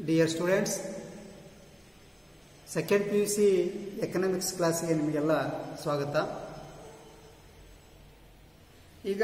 dear students second P U C economics ಕ್ಲಾಸಿಗೆ ನಿಮಗೆಲ್ಲ ಸ್ವಾಗತ ಈಗ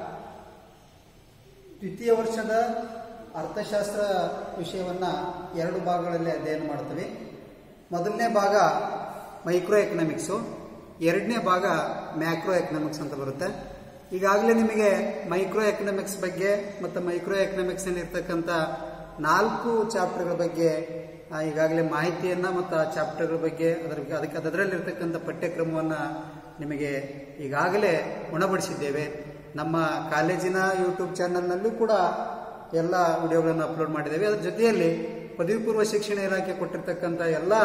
ದ್ವಿತೀಯ ವರ್ಷದ ಅರ್ಥಶಾಸ್ತ್ರ ವಿಷಯವನ್ನು ಎರಡು ಭಾಗಗಳಲ್ಲಿ ಅಧ್ಯಯನ ಮಾಡ್ತೀವಿ ಮೊದಲನೇ ಭಾಗ ಮೈಕ್ರೋ ಎಕನಾಮಿಕ್ಸು ಎರಡನೇ ಭಾಗ ಮ್ಯಾಕ್ರೋ ಎಕನಾಮಿಕ್ಸ್ ಅಂತ ಬರುತ್ತೆ ಈಗಾಗಲೇ ನಿಮಗೆ ಮೈಕ್ರೋ ಎಕನಾಮಿಕ್ಸ್ ಬಗ್ಗೆ ಮತ್ತು ಮೈಕ್ರೋ ಎಕನಾಮಿಕ್ಸ್ನಲ್ಲಿ ಇರ್ತಕ್ಕಂಥ ನಾಲ್ಕು ಚಾಪ್ಟರ್ಗಳ ಬಗ್ಗೆ ಆ, ಈಗಾಗಲೇ ಮಾಹಿತಿಯನ್ನು ಮತ್ತು ಆ ಚಾಪ್ಟರ್ಗಳ ಬಗ್ಗೆ ಅದರ ಅದಕ್ಕೆ ಅದರಲ್ಲಿರ್ತಕ್ಕಂಥ ಪಠ್ಯಕ್ರಮವನ್ನು ನಿಮಗೆ ಈಗಾಗಲೇ ಉಣಬಡಿಸಿದ್ದೇವೆ ನಮ್ಮ ಕಾಲೇಜಿನ ಯೂಟ್ಯೂಬ್ ಚಾನಲ್ನಲ್ಲೂ ಕೂಡ ಎಲ್ಲ ವಿಡಿಯೋಗಳನ್ನು ಅಪ್ಲೋಡ್ ಮಾಡಿದ್ದೇವೆ ಅದರ ಜೊತೆಯಲ್ಲಿ ಪದವಿ ಪೂರ್ವ ಶಿಕ್ಷಣ ಇಲಾಖೆ ಕೊಟ್ಟಿರ್ತಕ್ಕಂಥ ಎಲ್ಲ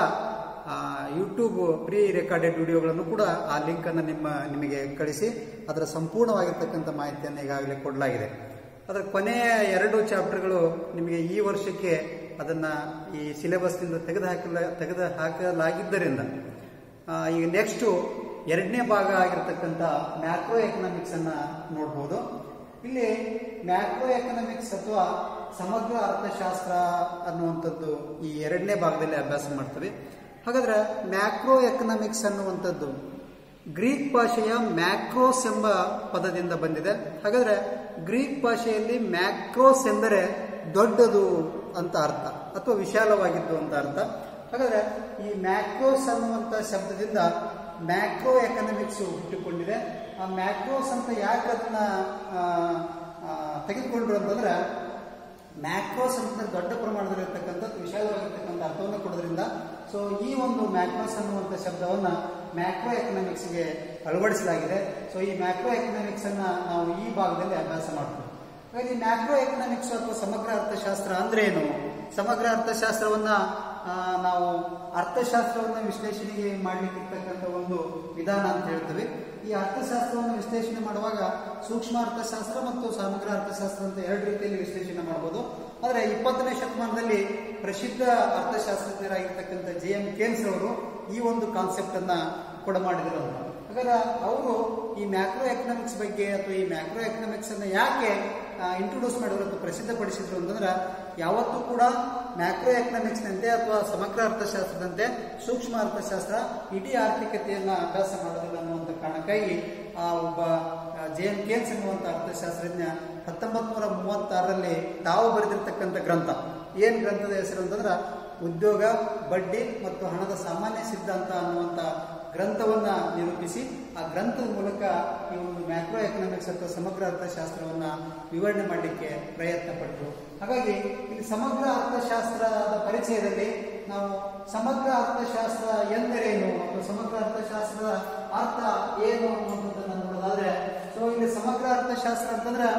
ಯೂಟ್ಯೂಬ್ ಪ್ರೀ ರೆಕಾರ್ಡೆಡ್ ವಿಡಿಯೋಗಳನ್ನು ಕೂಡ ಆ ಲಿಂಕನ್ನು ನಿಮ್ಮ ನಿಮಗೆ ಕಳಿಸಿ ಅದರ ಸಂಪೂರ್ಣವಾಗಿರ್ತಕ್ಕಂಥ ಮಾಹಿತಿಯನ್ನು ಈಗಾಗಲೇ ಕೊಡಲಾಗಿದೆ ಅದರ ಕೊನೆಯ ಎರಡು ಚಾಪ್ಟರ್ಗಳು ನಿಮಗೆ ಈ ವರ್ಷಕ್ಕೆ ಅದನ್ನು ಈ ಸಿಲೆಬಸ್ನಿಂದ ತೆಗೆದು ಹಾಕಲ ತೆಗೆದು ಹಾಕಲಾಗಿದ್ದರಿಂದ ಆ, ಈಗ ನೆಕ್ಸ್ಟು ಎರಡನೇ ಭಾಗ ಆಗಿರ್ತಕ್ಕಂಥ ಮ್ಯಾಕ್ರೋ ಎಕನಾಮಿಕ್ಸ್ ಅನ್ನ ನೋಡ್ಬೋದು ಇಲ್ಲಿ ಮ್ಯಾಕ್ರೋ ಎಕನಾಮಿಕ್ಸ್ ಅಥವಾ ಸಮಗ್ರ ಅರ್ಥಶಾಸ್ತ್ರ ಅನ್ನುವಂಥದ್ದು ಈ ಎರಡನೇ ಭಾಗದಲ್ಲಿ ಅಭ್ಯಾಸ ಮಾಡ್ತೇವೆ ಹಾಗಾದ್ರೆ ಮ್ಯಾಕ್ರೋ ಎಕನಾಮಿಕ್ಸ್ ಅನ್ನುವಂಥದ್ದು ಗ್ರೀಕ್ ಭಾಷೆಯ ಮ್ಯಾಕ್ರೋಸ್ ಎಂಬ ಪದದಿಂದ ಬಂದಿದೆ ಹಾಗಾದ್ರೆ ಗ್ರೀಕ್ ಭಾಷೆಯಲ್ಲಿ ಮ್ಯಾಕ್ರೋಸ್ ಎಂದರೆ ದೊಡ್ಡದು ಅಂತ ಅರ್ಥ ಅಥವಾ ವಿಶಾಲವಾಗಿದ್ದು ಅಂತ ಅರ್ಥ ಹಾಗಾದ್ರೆ ಈ ಮ್ಯಾಕ್ರೋಸ್ ಅನ್ನುವಂಥ ಶಬ್ದದಿಂದ ಮ್ಯಾಕ್ರೋ ಎಕನಾಮಿಕ್ಸ್ ಹುಟ್ಟಿಕೊಂಡಿದೆ ಆ ಮ್ಯಾಕ್ರೋಸ್ ಅಂತ ಯಾಕೆ ಅದನ್ನ ಆ, ಆ, ತೆಗೆದುಕೊಂಡ್ರು ಅಂತಂದ್ರೆ ಮ್ಯಾಕ್ರೋಸ್ ಅಂತ ದೊಡ್ಡ ಪ್ರಮಾಣದಲ್ಲಿ ಇರ್ತಕ್ಕಂಥದ್ದು ವಿಶಾಲವಾಗಿರ್ತಕ್ಕಂಥ ಅರ್ಥವನ್ನು ಕೊಡೋದ್ರಿಂದ ಸೊ ಈ ಒಂದು ಮ್ಯಾಕ್ರೋಸ್ ಅನ್ನುವಂಥ ಶಬ್ದವನ್ನ ಮ್ಯಾಕ್ರೋ ಎಕನಾಮಿಕ್ಸ್ಗೆ ಅಳವಡಿಸಲಾಗಿದೆ ಸೊ ಈ ಮ್ಯಾಕ್ರೋ ಎಕನಾಮಿಕ್ಸ್ ಅನ್ನ ನಾವು ಈ ಭಾಗದಲ್ಲಿ ಅಭ್ಯಾಸ ಮಾಡ್ತೀವಿ ಹಾಗಾಗಿ ಮ್ಯಾಕ್ರೋ ಎಕನಾಮಿಕ್ಸ್ ಅಥವಾ ಸಮಗ್ರ ಅರ್ಥಶಾಸ್ತ್ರ ಅಂದ್ರೆ ಏನು ಸಮಗ್ರ ಅರ್ಥಶಾಸ್ತ್ರವನ್ನ ಆ, ನಾವು ಅರ್ಥಶಾಸ್ತ್ರವನ್ನ ವಿಶ್ಲೇಷಣೆಗೆ ಮಾಡ್ಲಿಕ್ಕೆ ಇರ್ತಕ್ಕಂಥ ಒಂದು ವಿಧಾನ ಅಂತ ಹೇಳ್ತೇವೆ ಈ ಅರ್ಥಶಾಸ್ತ್ರವನ್ನು ವಿಶ್ಲೇಷಣೆ ಮಾಡುವಾಗ ಸೂಕ್ಷ್ಮ ಅರ್ಥಶಾಸ್ತ್ರ ಮತ್ತು ಸಮಗ್ರ ಅರ್ಥಶಾಸ್ತ್ರ ಅಂತ ಎರಡು ರೀತಿಯಲ್ಲಿ ವಿಶ್ಲೇಷಣೆ ಮಾಡಬಹುದು ಆದರೆ ಇಪ್ಪತ್ತನೇ ಶತಮಾನದಲ್ಲಿ ಪ್ರಸಿದ್ಧ ಅರ್ಥಶಾಸ್ತ್ರಜ್ಞರಾಗಿರ್ತಕ್ಕಂಥ ಜೆ ಎಂ ಕೇನ್ಸ್ ಅವರು ಈ ಒಂದು ಕಾನ್ಸೆಪ್ಟ್ ಅನ್ನ ಕೊಡ ಮಾಡಿದ್ರು ಅಂತ ಹಾಗಾದ್ರೆ ಅವರು ಈ ಮ್ಯಾಕ್ರೋ ಎಕನಾಮಿಕ್ಸ್ ಬಗ್ಗೆ ಅಥವಾ ಈ ಮ್ಯಾಕ್ರೋ ಎಕನಾಮಿಕ್ಸ್ ಅನ್ನ ಯಾಕೆ ಇಂಟ್ರೊಡ್ಯೂಸ್ ಮಾಡಿದ್ರು ಅಥವಾ ಪ್ರಸಿದ್ಧಪಡಿಸಿದ್ರು ಅಂತಂದ್ರೆ ಯಾವತ್ತೂ ಕೂಡ ಮ್ಯಾಕ್ರೋ ಎಕನಾಮಿಕ್ಸ್ನಂತೆ ಅಥವಾ ಸಮಗ್ರ ಅರ್ಥಶಾಸ್ತ್ರದಂತೆ ಸೂಕ್ಷ್ಮ ಅರ್ಥಶಾಸ್ತ್ರ ಇಡೀ ಆರ್ಥಿಕತೆಯನ್ನ ಅಭ್ಯಾಸ ಮಾಡೋದಿಲ್ಲ ಅನ್ನುವಂಥ ಕಾರಣಕ್ಕಾಗಿ ಆ ಒಬ್ಬ ಜೆ ಎನ್ ಕೇನ್ಸ್ ಎನ್ನುವಂಥ ಅರ್ಥಶಾಸ್ತ್ರಜ್ಞ ಹತ್ತೊಂಬತ್ ನೂರ ಮೂವತ್ತಾರರಲ್ಲಿ ತಾವು ಬರೆದಿರ್ತಕ್ಕಂಥ ಗ್ರಂಥ ಏನ್ ಗ್ರಂಥದ ಹೆಸರು ಅಂತಂದ್ರೆ ಉದ್ಯೋಗ ಬಡ್ಡಿ ಮತ್ತು ಹಣದ ಸಾಮಾನ್ಯ ಸಿದ್ಧಾಂತ ಅನ್ನುವಂಥ ಗ್ರಂಥವನ್ನ ನಿರೂಪಿಸಿ ಆ ಗ್ರಂಥದ ಮೂಲಕ ಈ ಒಂದು ಮ್ಯಾಕ್ರೋ ಎಕನಾಮಿಕ್ಸ್ ಅಥವಾ ಸಮಗ್ರ ಅರ್ಥಶಾಸ್ತ್ರವನ್ನ ವಿವರಣೆ ಮಾಡಲಿಕ್ಕೆ ಪ್ರಯತ್ನ ಪಟ್ಟರು ಹಾಗಾಗಿ ಇಲ್ಲಿ ಸಮಗ್ರ ಅರ್ಥಶಾಸ್ತ್ರದ ಪರಿಚಯದಲ್ಲಿ ನಾವು ಸಮಗ್ರ ಅರ್ಥಶಾಸ್ತ್ರ ಎಂದರೇನು ಅಥವಾ ಸಮಗ್ರ ಅರ್ಥಶಾಸ್ತ್ರದ ಅರ್ಥ ಏನು ಅನ್ನುವಂಥದ್ದನ್ನ ನೋಡೋದಾದ್ರೆ ಸೊ ಇಲ್ಲಿ ಸಮಗ್ರ ಅರ್ಥಶಾಸ್ತ್ರ ಅಂತಂದ್ರೆ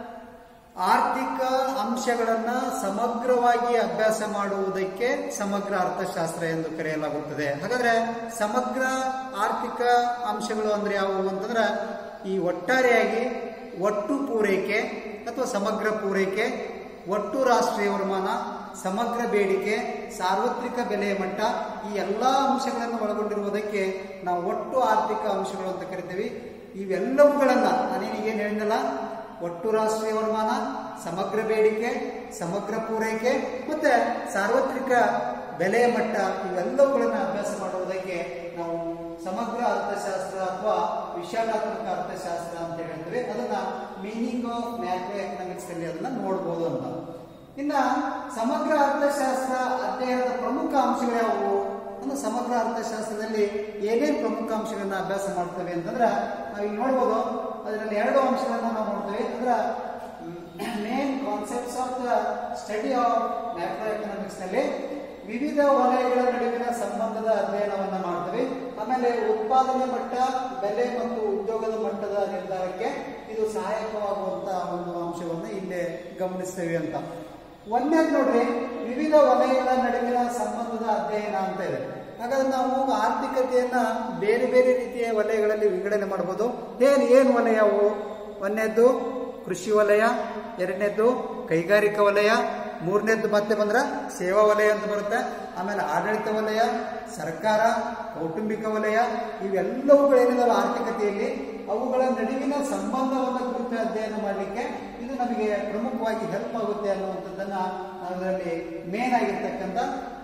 ಆರ್ಥಿಕ ಅಂಶಗಳನ್ನ ಸಮಗ್ರವಾಗಿ ಅಭ್ಯಾಸ ಮಾಡುವುದಕ್ಕೆ ಸಮಗ್ರ ಅರ್ಥಶಾಸ್ತ್ರ ಎಂದು ಕರೆಯಲಾಗುತ್ತದೆ ಹಾಗಾದ್ರೆ ಸಮಗ್ರ ಆರ್ಥಿಕ ಅಂಶಗಳು ಅಂದ್ರೆ ಯಾವುವು ಅಂತಂದ್ರೆ ಈ ಒಟ್ಟಾರೆಯಾಗಿ ಒಟ್ಟು ಪೂರೈಕೆ ಅಥವಾ ಸಮಗ್ರ ಪೂರೈಕೆ ಒಟ್ಟು ರಾಷ್ಟ್ರೀಯ ವರಮಾನ ಸಮಗ್ರ ಬೇಡಿಕೆ ಸಾರ್ವತ್ರಿಕ ಬೆಲೆಯ ಮಟ್ಟ ಈ ಎಲ್ಲಾ ಅಂಶಗಳನ್ನು ಒಳಗೊಂಡಿರುವುದಕ್ಕೆ ನಾವು ಒಟ್ಟು ಆರ್ಥಿಕ ಅಂಶಗಳು ಅಂತ ಕರಿತೀವಿ ಇವೆಲ್ಲವುಗಳನ್ನ ನಾನೇನು ಹೇಳಿದ್ನಲ್ಲ ಒಟ್ಟು ರಾಷ್ಟ್ರೀಯ ವರಮಾನ ಸಮಗ್ರ ಬೇಡಿಕೆ ಸಮಗ್ರ ಪೂರೈಕೆ ಮತ್ತೆ ಸಾರ್ವತ್ರಿಕ ಬೆಲೆಯ ಮಟ್ಟ ಇವೆಲ್ಲವುಗಳನ್ನು ಅಭ್ಯಾಸ ಮಾಡುವುದಕ್ಕೆ ನಾವು ಸಮಗ್ರ ಅರ್ಥಶಾಸ್ತ್ರ ಅಥವಾ ವಿಶಾಲಾತ್ಮಕ ಅರ್ಥಶಾಸ್ತ್ರ ಅಂತ ಹೇಳ್ತೇವೆ ಅದನ್ನ ಮೀನಿಂಗ್ ಆಫ್ ಮ್ಯಾಕ್ರೋ ಎಕನಾಮಿಕ್ಸ್ ಅಲ್ಲಿ ಅದನ್ನ ನೋಡ್ಬೋದು ಅಂತ ಇನ್ನ ಸಮಗ್ರ ಅರ್ಥಶಾಸ್ತ್ರ ಅಧ್ಯಯನದ ಪ್ರಮುಖ ಅಂಶಗಳು ಯಾವುವು ಅಂದ್ರೆ ಸಮಗ್ರ ಅರ್ಥಶಾಸ್ತ್ರದಲ್ಲಿ ಏನೇನು ಪ್ರಮುಖ ಅಂಶಗಳನ್ನ ಅಭ್ಯಾಸ ಮಾಡ್ತೇವೆ ಅಂತಂದ್ರೆ ನಾವೀಗ ನೋಡ್ಬೋದು ಅದರಲ್ಲಿ ಎರಡು ಅಂಶಗಳನ್ನ ನಾವು ನೋಡ್ತೇವೆ ಅಂದ್ರೆ main concepts of the study of macro economics ನಲ್ಲಿ ವಿವಿಧ ವಲಯಗಳ ನಡುವಿನ ಸಂಬಂಧದ ಅಧ್ಯಯನವನ್ನ ಮಾಡ್ತೇವೆ ಆಮೇಲೆ ಉತ್ಪಾದನೆ ಮಟ್ಟ ಬೆಲೆ ಮತ್ತು ಉದ್ಯೋಗದ ಮಟ್ಟದ ನಿರ್ಧಾರಕ್ಕೆ ಇದು ಸಹಾಯಕವಾಗುವಂತ ಒಂದು ಅಂಶವನ್ನು ಇಲ್ಲೇ ಗಮನಿಸ್ತೇವೆ ಅಂತ ಒಂದನೇದು ನೋಡ್ರಿ ವಿವಿಧ ವಲಯಗಳ ನಡುವಿನ ಸಂಬಂಧದ ಅಧ್ಯಯನ ಅಂತ ಇದೆ ಹಾಗಾದ್ರೆ ನಾವು ಆರ್ಥಿಕತೆಯನ್ನ ಬೇರೆ ಬೇರೆ ರೀತಿಯ ವಲಯಗಳಲ್ಲಿ ವಿಂಗಡಣೆ ಮಾಡಬಹುದು ಏನ್ ಏನ್ ವಲಯ ಅವು ಒಂದನೇದ್ದು ಕೃಷಿ ವಲಯ ಎರಡನೇದ್ದು ಕೈಗಾರಿಕಾ ವಲಯ ಮೂರನೇದ್ದು ಮತ್ತೆ ಬಂದ್ರ ಸೇವಾ ವಲಯ ಅಂತ ಬರುತ್ತೆ ಆಮೇಲೆ ಆಡಳಿತ ವಲಯ ಸರ್ಕಾರ ಕೌಟುಂಬಿಕ ವಲಯ ಇವೆಲ್ಲವುಗಳೇನಿದಾವೆ ಆರ್ಥಿಕತೆಯಲ್ಲಿ ಅವುಗಳ ನಡುವಿನ ಸಂಬಂಧವನ್ನು ಕುರಿತು ಅಧ್ಯಯನ ಮಾಡಲಿಕ್ಕೆ ಇದು ನಮಗೆ ಪ್ರಮುಖವಾಗಿ ಹೆಲ್ಪ್ ಆಗುತ್ತೆ ಅನ್ನುವಂಥದ್ದನ್ನ ಅದರಲ್ಲಿ ಮೇನ್ ಆಗಿರ್ತಕ್ಕಂಥ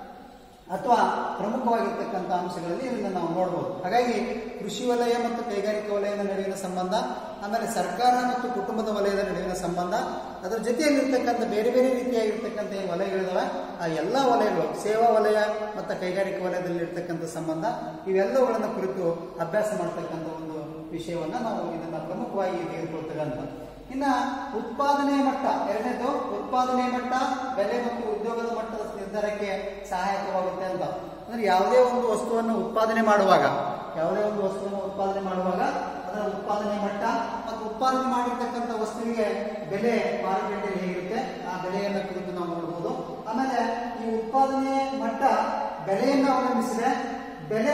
ಅಥವಾ ಪ್ರಮುಖವಾಗಿರ್ತಕ್ಕಂಥ ಅಂಶಗಳಲ್ಲಿ ಇದನ್ನು ನಾವು ನೋಡ್ಬೋದು ಹಾಗಾಗಿ ಕೃಷಿ ವಲಯ ಮತ್ತು ಕೈಗಾರಿಕಾ ವಲಯದ ನಡುವಿನ ಸಂಬಂಧ ಆಮೇಲೆ ಸರ್ಕಾರ ಮತ್ತು ಕುಟುಂಬದ ವಲಯದ ನಡುವಿನ ಸಂಬಂಧ ಅದರ ಜೊತೆಯಲ್ಲಿರ್ತಕ್ಕಂಥ ಬೇರೆ ಬೇರೆ ರೀತಿಯಾಗಿರ್ತಕ್ಕಂಥ ಏನು ವಲಯಗಳಿದಾವೆ ಆ ಎಲ್ಲ ವಲಯಗಳು ಸೇವಾ ವಲಯ ಮತ್ತು ಕೈಗಾರಿಕಾ ವಲಯದಲ್ಲಿ ಇರ್ತಕ್ಕಂಥ ಸಂಬಂಧ ಇವೆಲ್ಲವುಗಳನ್ನು ಕುರಿತು ಅಭ್ಯಾಸ ಮಾಡ್ತಕ್ಕಂಥ ಒಂದು ವಿಷಯವನ್ನ ನಾವು ಇದನ್ನ ಪ್ರಮುಖವಾಗಿ ತೆಗೆದುಕೊಳ್ತೇವೆ ಅಂತ ಇನ್ನ ಉತ್ಪಾದನೆ ಮಟ್ಟ ಎರಡನೇದು ಉತ್ಪಾದನೆ ಮಟ್ಟ ಬೆಲೆ ಮತ್ತು ಉದ್ಯೋಗದ ಮಟ್ಟದ ನಿರ್ಧಾರಕ್ಕೆ ಸಹಾಯಕವಾಗುತ್ತೆ ಅಂತ ಅಂದ್ರೆ ಯಾವುದೇ ಒಂದು ವಸ್ತುವನ್ನು ಉತ್ಪಾದನೆ ಮಾಡುವಾಗ ಯಾವುದೇ ಒಂದು ವಸ್ತುವನ್ನು ಉತ್ಪಾದನೆ ಮಾಡುವಾಗ ಅದರ ಉತ್ಪಾದನೆ ಮಟ್ಟ ಮತ್ತು ಉತ್ಪಾದನೆ ಮಾಡಿರ್ತಕ್ಕಂಥ ವಸ್ತುವಿಗೆ ಬೆಲೆ ಮಾರುಕಟ್ಟೆಯಲ್ಲಿ ಹೇಗಿರುತ್ತೆ ಆ ಬೆಲೆಯನ್ನು ಕುರಿತು ನಾವು ನೋಡಬಹುದು ಆಮೇಲೆ ಈ ಉತ್ಪಾದನೆ ಮಟ್ಟ ಬೆಲೆಯನ್ನು ಅವಲಂಬಿಸಿದೆ ಬೆಲೆ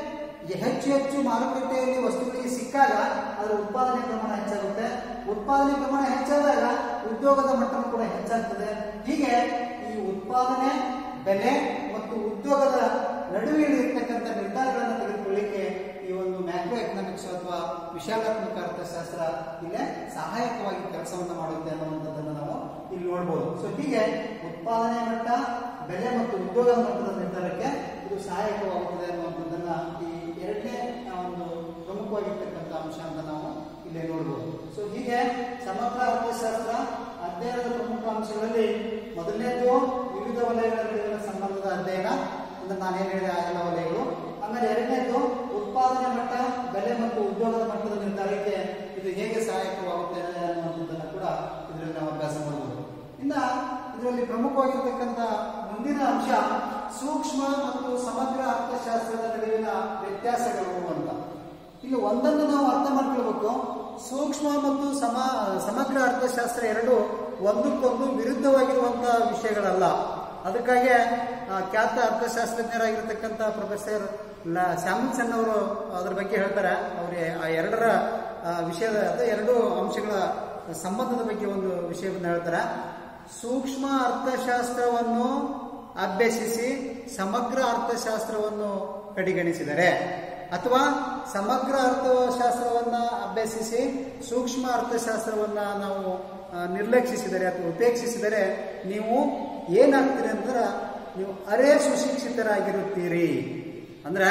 ಹೆಚ್ಚು ಹೆಚ್ಚು ಮಾರುಕಟ್ಟೆಯಲ್ಲಿ ವಸ್ತುಗಳಿಗೆ ಸಿಕ್ಕಾಗ ಅದರ ಉತ್ಪಾದನೆ ಪ್ರಮಾಣ ಹೆಚ್ಚಾಗುತ್ತೆ ಉತ್ಪಾದನೆ ಪ್ರಮಾಣ ಹೆಚ್ಚಾದಾಗ ಉದ್ಯೋಗದ ಮಟ್ಟವು ಕೂಡ ಹೆಚ್ಚಾಗ್ತದೆ ಹೀಗೆ ಈ ಉತ್ಪಾದನೆ ಬೆಲೆ ಮತ್ತು ಉದ್ಯೋಗದ ನಡುವೆ ಇರತಕ್ಕಂಥ ನಿರ್ಧಾರಗಳನ್ನು ತೆಗೆದುಕೊಳ್ಳಿಕ್ಕೆ ಈ ಒಂದು ಮ್ಯಾಕ್ರೋ ಎಕನಾಮಿಕ್ಸ್ ಅಥವಾ ವಿಶಾಲಾತ್ಮಕ ಅರ್ಥಶಾಸ್ತ್ರ ಇಲ್ಲೇ ಸಹಾಯಕವಾಗಿ ಕೆಲಸವನ್ನು ಮಾಡುತ್ತೆ ಅನ್ನುವಂಥದ್ದನ್ನು ನಾವು ಇಲ್ಲಿ ನೋಡ್ಬೋದು ಸೊ ಹೀಗೆ ಉತ್ಪಾದನೆ ಮಟ್ಟ ಬೆಲೆ ಮತ್ತು ಉದ್ಯೋಗದ ಮಟ್ಟದ ನಿರ್ಧಾರಕ್ಕೆ ಇದು ಸಹಾಯಕವಾಗುತ್ತದೆ ಅನ್ನುವಂಥದ್ದನ್ನ ಈ ಎರಡನೇ ಒಂದು ಪ್ರಮುಖವಾಗಿರ್ತಕ್ಕಂಥ ಅಂಶ ಅಂತ ನಾವು ಇಲ್ಲಿ ನೋಡ್ಬೋದು ಸೊ ಹೀಗೆ ಸಮಗ್ರ ಅರ್ಥಶಾಸ್ತ್ರ ಅಧ್ಯಯನದ ಪ್ರಮುಖ ಅಂಶಗಳಲ್ಲಿ ಮೊದಲನೇದು ವಿವಿಧ ವಲಯಗಳ ನಡುವಿನ ಸಂಬಂಧದ ಅಧ್ಯಯನ ಅಂದ್ರೆ ನಾನೇನು ಹೇಳಿದೆ ಆ ಎಲ್ಲ ವಲಯಗಳು ಆಮೇಲೆ ಎರಡನೇದು ಉತ್ಪಾದನೆ ಮಟ್ಟ ಬೆಲೆ ಮತ್ತು ಉದ್ಯೋಗದ ಮಟ್ಟದ ನಿರ್ಧಾರಕ್ಕೆ ಇದು ಹೇಗೆ ಸಹಾಯಕವಾಗುತ್ತೆ ಅನ್ನುವಂಥದ್ದನ್ನು ಕೂಡ ಇದರಲ್ಲಿ ನಾವು ಅಭ್ಯಾಸ ಮಾಡಬಹುದು ಇನ್ನ ಇದರಲ್ಲಿ ಪ್ರಮುಖವಾಗಿರ್ತಕ್ಕಂಥ ಮುಂದಿನ ಅಂಶ ಸೂಕ್ಷ್ಮ ಮತ್ತು ಸಮಗ್ರ ಅರ್ಥಶಾಸ್ತ್ರದ ನಡುವಿನ ವ್ಯತ್ಯಾಸಗಳು ಅಂತ ಇಲ್ಲಿ ಒಂದನ್ನು ನಾವು ಅರ್ಥ ಮಾಡ್ಕೊಳ್ಬೇಕು ಸೂಕ್ಷ್ಮ ಮತ್ತು ಸಮ ಸಮಗ್ರ ಅರ್ಥಶಾಸ್ತ್ರ ಎರಡು ಒಂದಕ್ಕೊಂದು ವಿರುದ್ಧವಾಗಿರುವಂತಹ ವಿಷಯಗಳಲ್ಲ ಅದಕ್ಕಾಗಿ ಆ, ಖ್ಯಾತ ಅರ್ಥಶಾಸ್ತ್ರಜ್ಞರಾಗಿರ್ತಕ್ಕಂಥ ಪ್ರೊಫೆಸರ್ ಲ ಸ್ಯಾಮ್ಸನ್ ಅವರು ಅದ್ರ ಬಗ್ಗೆ ಹೇಳ್ತಾರೆ ಅವರೇ ಆ ಎರಡರ ಆ, ವಿಷಯದ ಅಥವಾ ಎರಡು ಅಂಶಗಳ ಸಂಬಂಧದ ಬಗ್ಗೆ ಒಂದು ವಿಷಯವನ್ನು ಹೇಳ್ತಾರೆ ಸೂಕ್ಷ್ಮ ಅರ್ಥಶಾಸ್ತ್ರವನ್ನು ಅಭ್ಯಸಿಸಿ ಸಮಗ್ರ ಅರ್ಥಶಾಸ್ತ್ರವನ್ನು ಕಡೆಗಣಿಸಿದರೆ ಅಥವಾ ಸಮಗ್ರ ಅರ್ಥಶಾಸ್ತ್ರವನ್ನ ಅಭ್ಯಸಿಸಿ ಸೂಕ್ಷ್ಮ ಅರ್ಥಶಾಸ್ತ್ರವನ್ನ ನಾವು ಆ, ನಿರ್ಲಕ್ಷಿಸಿದರೆ ಅಥವಾ ಉಪೇಕ್ಷಿಸಿದರೆ ನೀವು ಏನಾಗ್ತೀರಿ ಅಂದ್ರೆ ನೀವು ಅರೇ ಸುಶಿಕ್ಷಿತರಾಗಿರುತ್ತೀರಿ ಅಂದ್ರೆ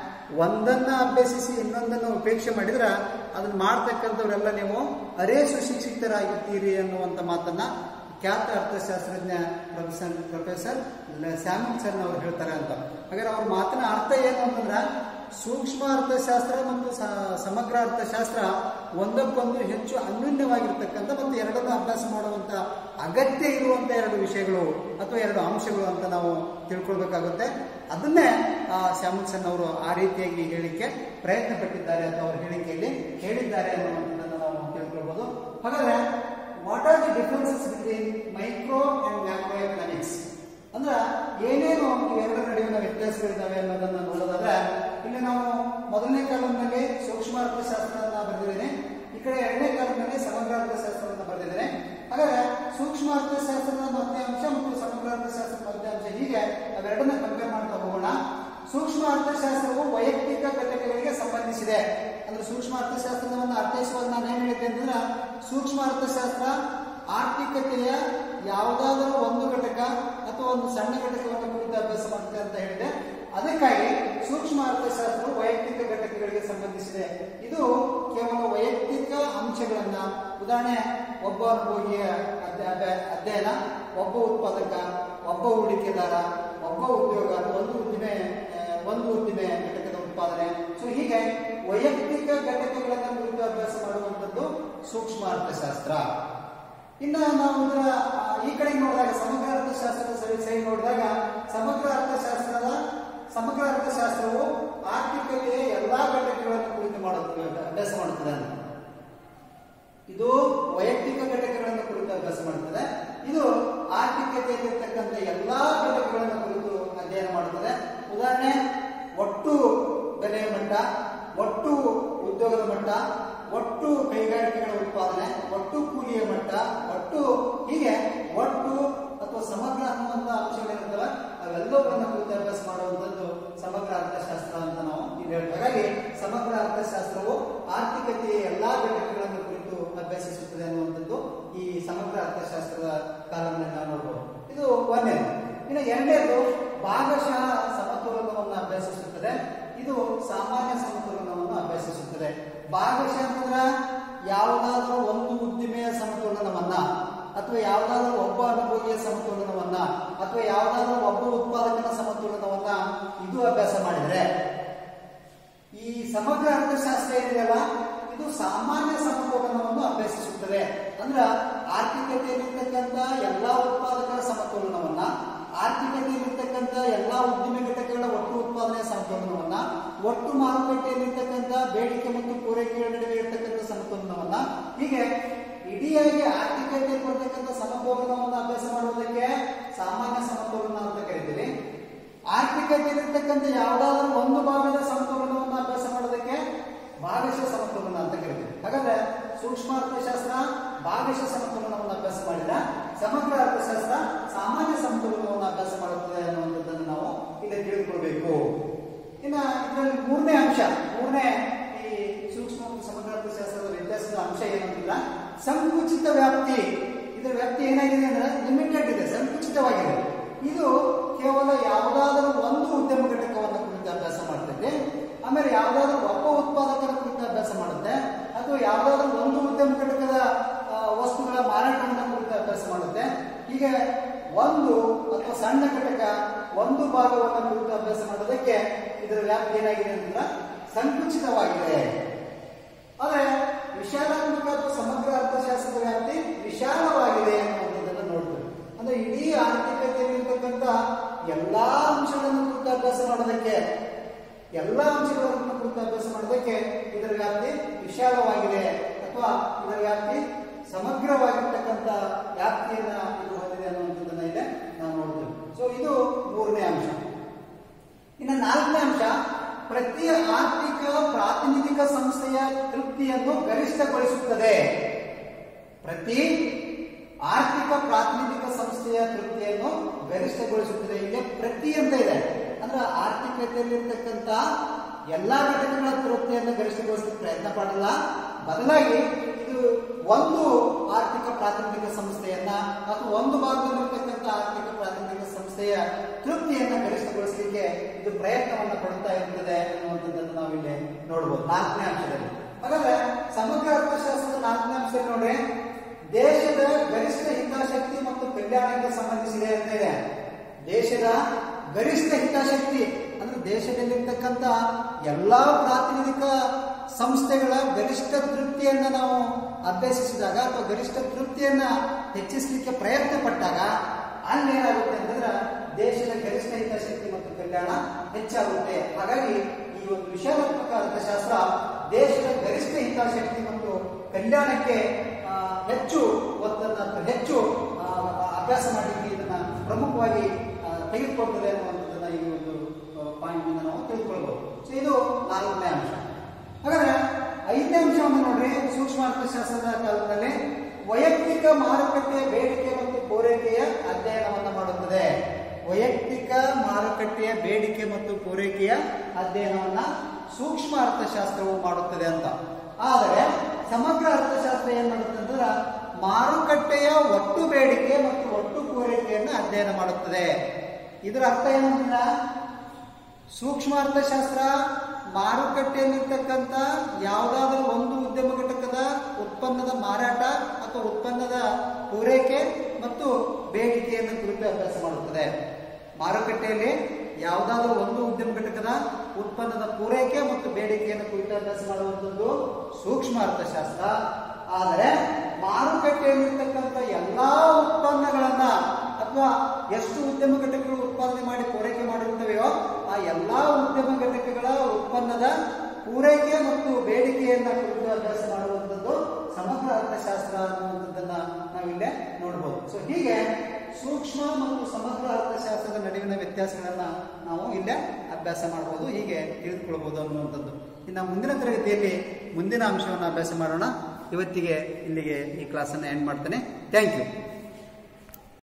ಒಂದನ್ನ ಅಭ್ಯಸಿಸಿ ಇನ್ನೊಂದನ್ನು ಉಪೇಕ್ಷೆ ಮಾಡಿದ್ರೆ ಅದನ್ನ ಮಾಡ್ತಕ್ಕಂಥವರೆಲ್ಲ ನೀವು ಅರೇ ಸುಶಿಕ್ಷಿತರಾಗಿರ್ತೀರಿ ಅನ್ನುವಂಥ ಮಾತನ್ನ ಖ್ಯಾತ ಅರ್ಥಶಾಸ್ತ್ರಜ್ಞ ಪ್ರೊಫೆಸರ್ ಪ್ರೊಫೆಸರ್ ಸ್ಯಾಮ್ಸನ್ ಅವರು ಹೇಳ್ತಾರೆ ಅಂತ ಹಾಗಾದ್ರೆ ಅವ್ರ ಮಾತಿನ ಅರ್ಥ ಏನು ಅಂತಂದ್ರೆ ಸೂಕ್ಷ್ಮ ಅರ್ಥಶಾಸ್ತ್ರ ಮತ್ತು ಸ- ಸಮಗ್ರ ಅರ್ಥಶಾಸ್ತ್ರ ಒಂದಕ್ಕೊಂದು ಹೆಚ್ಚು ಅನ್ಯೂನ್ಯವಾಗಿರ್ತಕ್ಕಂಥ ಮತ್ತು ಎರಡನ್ನು ಅಭ್ಯಾಸ ಮಾಡುವಂತ ಅಗತ್ಯ ಇರುವಂತ ಎರಡು ವಿಷಯಗಳು ಅಥವಾ ಎರಡು ಅಂಶಗಳು ಅಂತ ನಾವು ತಿಳ್ಕೊಳ್ಬೇಕಾಗುತ್ತೆ ಅದನ್ನೇ ಆ ಸ್ಯಾಮ್ಸನ್ ಅವರು ಆ ರೀತಿಯಾಗಿ ಹೇಳಿಕೆ ಪ್ರಯತ್ನ ಪಟ್ಟಿದ್ದಾರೆ ಅಂತ ಅವ್ರ ಹೇಳಿಕೆಯಲ್ಲಿ ಹೇಳಿದ್ದಾರೆ ಅನ್ನುವಂಥದ್ದನ್ನು ನಾವು ತಿಳ್ಕೊಳ್ಬಹುದು ಹಾಗಾದ್ರೆ what are the differences between micro and macro economics ಅಂದ್ರೆ ಏನೇನು ಇವೆರಡರ ನಡುವಿನ ವ್ಯತ್ಯಾಸಗಳಿದ್ದಾವೆ ಅನ್ನೋದನ್ನ ನೋಡೋದಾದ್ರೆ ಇಲ್ಲಿ ನಾವು ಮೊದಲನೇ ಕಾಲಂನಲ್ಲಿ ಸೂಕ್ಷ್ಮ ಅರ್ಥಶಾಸ್ತ್ರವನ್ನ ಬರೆದಿದ್ದೇನೆ ಈ ಕಡೆ ಎರಡನೇ ಕಾಲಂನಲ್ಲಿ ಸಮಗ್ರ ಅರ್ಥಶಾಸ್ತ್ರವನ್ನ ಬರೆದಿದ್ದೇನೆ ಹಾಗಾದ್ರೆ ಸೂಕ್ಷ್ಮ ಅರ್ಥಶಾಸ್ತ್ರದ ಮಧ್ಯ ಅಂಶ ಮತ್ತು ಸಮಗ್ರ ಅರ್ಥಶಾಸ್ತ್ರದ ಮಧ್ಯ ಅಂಶ ಹೀಗೆ ಅವೆರಡನ್ನ ಕಂಪೇರ್ ಮಾಡ್ತಾ ಹೋಗೋಣ ಸೂಕ್ಷ್ಮ ಅರ್ಥಶಾಸ್ತ್ರವು ವೈಯಕ್ತಿಕ ಘಟಕಗಳಿಗೆ ಸಂಬಂಧಿಸಿದೆ ಅಂದ್ರೆ ಸೂಕ್ಷ್ಮ ಅರ್ಥಶಾಸ್ತ್ರವನ್ನು ಅರ್ಥೈಸುವಾಗ ನಾನು ಏನ್ ಹೇಳಿದ್ದೆ ಅಂತಂದ್ರೆ ಸೂಕ್ಷ್ಮ ಅರ್ಥಶಾಸ್ತ್ರ ಆರ್ಥಿಕತೆಯ ಯಾವುದಾದರೂ ಒಂದು ಘಟಕ ಅಥವಾ ಒಂದು ಸಣ್ಣ ಘಟಕವನ್ನು ಕುರಿತು ಅಭ್ಯಾಸ ಮಾಡ್ತದೆ ಅಂತ ಹೇಳಿದೆ ಅದಕ್ಕಾಗಿ ಸೂಕ್ಷ್ಮ ಅರ್ಥಶಾಸ್ತ್ರವು ವೈಯಕ್ತಿಕ ಘಟಕಗಳಿಗೆ ಸಂಬಂಧಿಸಿದೆ ಇದು ಕೇವಲ ವೈಯಕ್ತಿಕ ಅಂಶಗಳನ್ನ ಉದಾಹರಣೆ ಒಬ್ಬ ಅನುಭೋಗಿಯ ಅಧ್ಯ- ಅಧ್ಯ- ಅಧ್ಯಯನ ಒಬ್ಬ ಉತ್ಪಾದಕ ಒಬ್ಬ ಹೂಡಿಕೆದಾರ ಒಬ್ಬ ಉದ್ಯೋಗ ಒಂದು ಉದ್ದಿಮೆ ಆ, ಒಂದು ಉದ್ದಿಮೆ ಘಟಕದ ಉತ್ಪಾದನೆ ಸೊ ಹೀಗೆ ವೈಯಕ್ತಿಕ ಘಟಕಗಳನ್ನು ಕುರಿತು ಅಭ್ಯಾಸ ಮಾಡುವಂಥದ್ದು ಸೂಕ್ಷ್ಮ ಅರ್ಥಶಾಸ್ತ್ರ ಇನ್ನು ನಾವು ಇದರ ಆ, ಈ ಕಡೆ ನೋಡಿದಾಗ ಸಮಗ್ರ ಅರ್ಥಶಾಸ್ತ್ರದ ಸರಿ ಸೈಡ್ ನೋಡಿದಾಗ ಸಮಗ್ರ ಅರ್ಥಶಾಸ್ತ್ರದ ಸಮಗ್ರ ಅರ್ಥಶಾಸ್ತ್ರವು ಆರ್ಥಿಕತೆಯ ಎಲ್ಲಾ ಘಟಕಗಳನ್ನು ಕುರಿತು ಮಾಡುತ್ತದೆ ಅಭ್ಯಾಸ ಮಾಡುತ್ತದೆ ಅಂತ ಇದು ವೈಯಕ್ತಿಕ ಘಟಕಗಳನ್ನು ಕುರಿತು ಅಭ್ಯಾಸ ಮಾಡುತ್ತದೆ ಇದು ಆರ್ಥಿಕತೆಯಲ್ಲಿರ್ತಕ್ಕಂಥ ಎಲ್ಲಾ ಘಟಕಗಳನ್ನು ಕುರಿತು ಅಧ್ಯಯನ ಮಾಡುತ್ತದೆ ಉದಾಹರಣೆ ಒಟ್ಟು ಬೆಲೆಯ ಮಟ್ಟ ಒಟ್ಟು ಉದ್ಯೋಗದ ಮಟ್ಟ ಒಟ್ಟು ಕೈಗಾರಿಕೆಗಳ ಉತ್ಪಾದನೆ ಒಟ್ಟು ಕೂಲಿಯ ಮಟ್ಟ ಒಟ್ಟು ಹೀಗೆ ಒಟ್ಟು ಅಥವಾ ಸಮಗ್ರ ಅನ್ನುವಂಥ ಅಂಶಗಳಿರ್ತವೆ ಅವೆಲ್ಲವನ್ನು ಕುರಿತು ಅಭ್ಯಾಸ ಮಾಡುವಂಥದ್ದು ಸಮಗ್ರ ಅರ್ಥಶಾಸ್ತ್ರ ಅಂತ ನಾವು ಇಲ್ಲಿ ಹೇಳ್ತೀವಿ ಹಾಗಾಗಿ ಸಮಗ್ರ ಅರ್ಥಶಾಸ್ತ್ರವು ಆರ್ಥಿಕತೆಯ ಎರಡನೇದು ಭಾಗಶಃ ಸಮತೋಲನವನ್ನು ಅಭ್ಯಸಿಸುತ್ತದೆ ಇದು ಸಾಮಾನ್ಯ ಸಮತೋಲನವನ್ನು ಅಭ್ಯಸಿಸುತ್ತದೆ ಭಾಗಶಃ ಅಂತಂದ್ರೆ ಯಾವುದಾದ್ರೂ ಒಂದು ಉದ್ದಿಮೆಯ ಸಮತೋಲನವನ್ನ ಅಥವಾ ಯಾವುದಾದ್ರೂ ಒಬ್ಬ ಅನುಭವಿಯ ಸಮತೋಲನವನ್ನ ಅಥವಾ ಯಾವುದಾದ್ರೂ ಒಬ್ಬ ಉತ್ಪಾದಕನ ಸಮತೋಲನವನ್ನ ಇದು ಅಭ್ಯಾಸ ಮಾಡಿದ್ರೆ ಈ ಸಮಗ್ರ ಅರ್ಥಶಾಸ್ತ್ರ ಏನಿದೆಯಲ್ಲ ಇದು ಸಾಮಾನ್ಯ ಸಮತೋಲನವನ್ನು ಅಭ್ಯಸಿಸುತ್ತದೆ ಅಂದ್ರ ಆರ್ಥಿಕತೆಯಲ್ಲಿರ್ತಕ್ಕಂಥ ಎಲ್ಲಾ ಉತ್ಪಾದಕರ ಸಮತೋಲನವನ್ನ ಆರ್ಥಿಕತೆಯಲ್ಲಿರ್ತಕ್ಕಂಥ ಎಲ್ಲಾ ಉದ್ದಿಮೆ ಘಟಕಗಳ ಒಟ್ಟು ಉತ್ಪಾದನೆಯ ಸಮತೋಲನವನ್ನ ಒಟ್ಟು ಮಾರುಕಟ್ಟೆಯಲ್ಲಿರ್ತಕ್ಕಂಥ ಬೇಡಿಕೆ ಮತ್ತು ಪೂರೈಕೆಗಳ ನಡುವೆ ಇರತಕ್ಕಂಥ ಸಮತೋಲನವನ್ನ ಹೀಗೆ ಇಡೀಯಾಗಿ ಆರ್ಥಿಕತೆಯಲ್ಲಿ ಬರ್ತಕ್ಕಂಥ ಸಮತೋಲನವನ್ನು ಅಭ್ಯಾಸ ಮಾಡುವುದಕ್ಕೆ ಸಾಮಾನ್ಯ ಸಮತೋಲನ ಅಂತ ಕರಿತೀವಿ ಆರ್ಥಿಕತೆಯಲ್ಲಿರ್ತಕ್ಕಂಥ ಯಾವುದಾದ್ರೂ ಒಂದು ಭಾಗದ ಸಮತೋಲನವನ್ನು ಅಭ್ಯಾಸ ಮಾಡೋದಕ್ಕೆ ಭಾಗಶಃ ಸಮತೋಲನ ಅಂತ ಕರಿತೀವಿ ಹಾಗಾದ್ರೆ ಸೂಕ್ಷ್ಮ ಅರ್ಥಶಾಸ್ತ್ರ ಭಾಗಶಃ ಸಮತೋಲನವನ್ನು ಅಭ್ಯಾಸ ಮಾಡಿದ ಸಮಗ್ರ ಅರ್ಥಶಾಸ್ತ್ರ ಸಾಮಾನ್ಯ ಸಮತೋಲನವನ್ನು ಅಭ್ಯಾಸ ಮಾಡುತ್ತದೆ ಅನ್ನುವಂಥದ್ದನ್ನು ನಾವು ಇಲ್ಲಿ ತಿಳಿದುಕೊಳ್ಬೇಕು ಇನ್ನ ಇದರಲ್ಲಿ ಮೂರನೇ ಅಂಶ ಮೂರನೇ ಈ ಸೂಕ್ಷ್ಮ ಮತ್ತು ಸಮಗ್ರ ಅರ್ಥಶಾಸ್ತ್ರದ ವ್ಯತ್ಯಾಸದ ಅಂಶ ಏನಂತಿಲ್ಲ ಸಂಕುಚಿತ ವ್ಯಾಪ್ತಿ ಇದರ ವ್ಯಾಪ್ತಿ ಏನಾಗಿದೆ ಅಂದ್ರೆ ಲಿಮಿಟೆಡ್ ಇದೆ ಸಂಕುಚಿತವಾಗಿದೆ ಇದು ಕೇವಲ ಯಾವುದಾದರೂ ಒಂದು ಉದ್ಯಮ ಘಟಕವನ್ನು ಕುರಿತು ಅಭ್ಯಾಸ ಮಾಡ್ತೈತೆ ಆಮೇಲೆ ಯಾವುದಾದ್ರೂ ಒಬ್ಬ ಉತ್ಪಾದಕರ ಕುರಿತು ಅಭ್ಯಾಸ ಮಾಡುತ್ತೆ ಅಥವಾ ಯಾವುದಾದ್ರೂ ಒಂದು ಉದ್ಯಮ ಘಟಕದ ಆ, ವಸ್ತುಗಳ ಮಾರಾಟವನ್ನು ಕುರಿತು ಅಭ್ಯಾಸ ಮಾಡುತ್ತೆ ಹೀಗೆ ಒಂದು ಅಥವಾ ಸಣ್ಣ ಘಟಕ ಒಂದು ಭಾಗವನ್ನು ಕುರಿತು ಅಭ್ಯಾಸ ಮಾಡೋದಕ್ಕೆ ಇದರ ವ್ಯಾಪ್ತಿ ಏನಾಗಿದೆ ಅಂದ್ರೆ ಸಂಕುಚಿತವಾಗಿದೆ ಆದರೆ ವಿಶಾಲಾತ್ಮಕ ಅಥವಾ ಸಮಗ್ರ ಅರ್ಥಶಾಸ್ತ್ರದ ವ್ಯಾಪ್ತಿ ವಿಶಾಲವಾಗಿದೆ ಅನ್ನುವಂಥದ್ದನ್ನು ನೋಡ್ತೀವಿ ಅಂದ್ರೆ ಇಡೀ ಆರ್ಥಿಕತೆಯಲ್ಲಿರ್ತಕ್ಕಂಥ ಎಲ್ಲಾ ಅಂಶಗಳನ್ನು ಕುರಿತು ಅಭ್ಯಾಸ ಮಾಡೋದಕ್ಕೆ ಎಲ್ಲಾ ಅಂಶಗಳನ್ನು ಕುರಿತು ಅಭ್ಯಾಸ ಮಾಡೋದಕ್ಕೆ ಇದರ ವ್ಯಾಪ್ತಿ ವಿಶಾಲವಾಗಿದೆ ಅಥವಾ ಇದರ ವ್ಯಾಪ್ತಿ ಸಮಗ್ರವಾಗಿರ್ತಕ್ಕಂಥ ವ್ಯಾಪ್ತಿಯನ್ನ ಇದು ಹೊಂದಿದೆ ಅನ್ನುವಂಥದ್ದನ್ನ ಇದೆ ನಾವು ನೋಡ್ತೀವಿ ಸೊ ಇದು ಮೂರನೇ ಅಂಶ ಇನ್ನು ನಾಲ್ಕನೇ ಅಂಶ ಪ್ರತಿ ಆರ್ಥಿಕ ಪ್ರಾತಿನಿಧಿಕ ಸಂಸ್ಥೆಯ ತೃಪ್ತಿಯನ್ನು ಗರಿಷ್ಠಗೊಳಿಸುತ್ತದೆ ಪ್ರತಿ ಆರ್ಥಿಕ ಪ್ರಾತಿನಿಧಿಕ ಸಂಸ್ಥೆಯ ತೃಪ್ತಿಯನ್ನು ಗರಿಷ್ಠಗೊಳಿಸುತ್ತದೆ ಇಲ್ಲಿ ಪ್ರತಿ ಅಂತ ಇದೆ ಅಂದ್ರೆ ಆರ್ಥಿಕತೆಯಲ್ಲಿರ್ತಕ್ಕಂಥ ಎಲ್ಲಾ ಘಟಕಗಳ ತೃಪ್ತಿಯನ್ನು ಗರಿಷ್ಠಗೊಳಿಸಲಿಕ್ಕೆ ಪ್ರಯತ್ನ ಪಡಲ್ಲ ಬದಲಾಗಿ ಇದು ಒಂದು ಆರ್ಥಿಕ ಪ್ರಾತಿನಿಧಿಕ ಸಂಸ್ಥೆಯನ್ನ ಅಥವಾ ಒಂದು ಭಾಗದಲ್ಲಿರ್ತಕ್ಕಂಥ ಆರ್ಥಿಕ ಪ್ರಾತಿನಿಧಿಕ ಸಂಸ್ಥೆಯ ತೃಪ್ತಿಯನ್ನ ಗರಿಷ್ಠಗೊಳಿಸಲಿಕ್ಕೆ ಇದು ಪ್ರಯತ್ನವನ್ನ ಪಡುತ್ತಾ ಇರುತ್ತದೆ ಅನ್ನುವಂಥದ್ದನ್ನು ನಾವಿಲ್ಲಿ ನೋಡಬಹುದು ನಾಲ್ಕನೇ ಅಂಶದಲ್ಲಿ ಹಾಗಾದ್ರೆ ಸಮಗ್ರ ಅರ್ಥಶಾಸ್ತ್ರದ ನಾಲ್ಕನೇ ಅಂಶದಲ್ಲಿ ನೋಡ್ರಿ ದೇಶದ ಗರಿಷ್ಠ ಹಿತಾಸಕ್ತಿ ಮತ್ತು ಕಲ್ಯಾಣಕ್ಕೆ ಸಂಬಂಧಿಸಿದೆ ಅಂತ ಇದೆ ದೇಶದ ಗರಿಷ್ಠ ಹಿತಾಸಕ್ತಿ ಅಂದ್ರೆ ದೇಶದಲ್ಲಿರ್ತಕ್ಕಂಥ ಎಲ್ಲಾ ಪ್ರಾತಿನಿಧಿಕ ಸಂಸ್ಥೆಗಳ ಗರಿಷ್ಠ ತೃಪ್ತಿಯನ್ನ ನಾವು ಅಭ್ಯಸಿಸಿದಾಗ ಅಥವಾ ಗರಿಷ್ಠ ತೃಪ್ತಿಯನ್ನ ಹೆಚ್ಚಿಸಲಿಕ್ಕೆ ಪ್ರಯತ್ನ ಪಟ್ಟಾಗ ಅಲ್ಲೇನಾಗುತ್ತೆ ಅಂತಂದ್ರೆ ದೇಶದ ಗರಿಷ್ಠ ಹಿತಾಸಕ್ತಿ ಮತ್ತು ಕಲ್ಯಾಣ ಹೆಚ್ಚಾಗುತ್ತೆ ಹಾಗಾಗಿ ಈ ಒಂದು ವಿಷಯಾತ್ಮಕ ಅರ್ಥಶಾಸ್ತ್ರ ದೇಶದ ಗರಿಷ್ಠ ಹಿತಾಸಕ್ತಿ ಮತ್ತು ಕಲ್ಯಾಣಕ್ಕೆ ಆ, ಹೆಚ್ಚು ಒತ್ತನ್ನು ಅಥವಾ ಹೆಚ್ಚು ಆ, ಅಭ್ಯಾಸ ಮಾಡಲಿಕ್ಕೆ ಇದನ್ನ ಪ್ರಮುಖವಾಗಿ ಆ, ತೆಗೆದುಕೊಳ್ತದೆ ಅನ್ನುವಂಥದ್ದನ್ನ ಈ ಒಂದು ಪಾಯಿಂಟ್ ನಾವು ತಿಳ್ಕೊಳ್ಬಹುದು ಸೊ ಇದು ನಾಲ್ಕನೇ ಅಂಶ ಹಾಗಾದ್ರೆ ಐದನೇ ಅಂಶವನ್ನು ನೋಡ್ರಿ ಸೂಕ್ಷ್ಮ ಅರ್ಥಶಾಸ್ತ್ರದ ಕಾಲದಲ್ಲಿ ವೈಯಕ್ತಿಕ ಮಾರುಕಟ್ಟೆಯ ಬೇಡಿಕೆ ಮತ್ತು ಪೂರೈಕೆಯ ಅಧ್ಯಯನವನ್ನು ಮಾಡುತ್ತದೆ ವೈಯಕ್ತಿಕ ಮಾರುಕಟ್ಟೆಯ ಬೇಡಿಕೆ ಮತ್ತು ಪೂರೈಕೆಯ ಅಧ್ಯಯನವನ್ನ ಸೂಕ್ಷ್ಮ ಅರ್ಥಶಾಸ್ತ್ರವು ಮಾಡುತ್ತದೆ ಅಂತ ಆದರೆ ಸಮಗ್ರ ಅರ್ಥಶಾಸ್ತ್ರ ಏನ್ ಮಾಡುತ್ತೆ ಅಂತಂದ್ರೆ ಮಾರುಕಟ್ಟೆಯ ಒಟ್ಟು ಬೇಡಿಕೆ ಮತ್ತು ಒಟ್ಟು ಪೂರೈಕೆಯನ್ನು ಅಧ್ಯಯನ ಮಾಡುತ್ತದೆ ಇದರ ಅರ್ಥ ಏನಂದ್ರ ಸೂಕ್ಷ್ಮ ಅರ್ಥಶಾಸ್ತ್ರ ಮಾರುಕಟ್ಟೆಯಲ್ಲಿರ್ತಕ್ಕಂಥ ಯಾವುದಾದ್ರೂ ಒಂದು ಉದ್ಯಮ ಘಟಕದ ಉತ್ಪನ್ನದ ಮಾರಾಟ ಅಥವಾ ಉತ್ಪನ್ನದ ಪೂರೈಕೆ ಮತ್ತು ಬೇಡಿಕೆಯನ್ನು ಕುರಿತು ಅಭ್ಯಾಸ ಮಾಡುತ್ತದೆ ಮಾರುಕಟ್ಟೆಯಲ್ಲಿ ಯಾವುದಾದ್ರೂ ಒಂದು ಉದ್ಯಮ ಘಟಕದ ಉತ್ಪನ್ನದ ಪೂರೈಕೆ ಮತ್ತು ಬೇಡಿಕೆಯನ್ನು ಕುರಿತು ಅಭ್ಯಾಸ ಮಾಡುವಂಥದ್ದು ಸೂಕ್ಷ್ಮ ಅರ್ಥಶಾಸ್ತ್ರ ಆದರೆ ಮಾರುಕಟ್ಟೆಯಲ್ಲಿರ್ತಕ್ಕಂಥ ಎಲ್ಲಾ ಉತ್ಪನ್ನಗಳನ್ನ ಅಥವಾ ಎಷ್ಟು ಉದ್ಯಮ ಘಟಕಗಳು ಉತ್ಪಾದನೆ ಮಾಡಿ ಪೂರೈಕೆ ಮಾಡಿರುತ್ತವೆಯೋ ಆ ಎಲ್ಲಾ ಉದ್ಯಮ ಘಟಕಗಳ ಉತ್ಪನ್ನದ ಪೂರೈಕೆ ಮತ್ತು ಬೇಡಿಕೆಯನ್ನ ಕುರಿತು ಅಭ್ಯಾಸ ಮಾಡುವಂಥದ್ದು ಸಮಗ್ರ ಅರ್ಥಶಾಸ್ತ್ರ ಅನ್ನುವಂಥದ್ದನ್ನ ನಾವಿಲ್ಲೇ ನೋಡಬಹುದು ಸೊ ಹೀಗೆ ಸೂಕ್ಷ್ಮ ಮತ್ತು ಸಮಗ್ರ ಅರ್ಥಶಾಸ್ತ್ರದ ನಡುವಿನ ವ್ಯತ್ಯಾಸಗಳನ್ನ ನಾವು ಇಲ್ಲೇ ಅಭ್ಯಾಸ ಮಾಡಬಹುದು ಹೀಗೆ ತಿಳಿದುಕೊಳ್ಬಹುದು ಅನ್ನುವಂಥದ್ದು ಇನ್ನು ಮುಂದಿನ ತರಗತಿಯಲ್ಲಿ ಮುಂದಿನ ಅಂಶವನ್ನು ಅಭ್ಯಾಸ ಮಾಡೋಣ ಇವತ್ತಿಗೆ ಇಲ್ಲಿಗೆ ಈ ಕ್ಲಾಸನ್ನು ಎಂಡ್ ಮಾಡ್ತೇನೆ ಥ್ಯಾಂಕ್ ಯು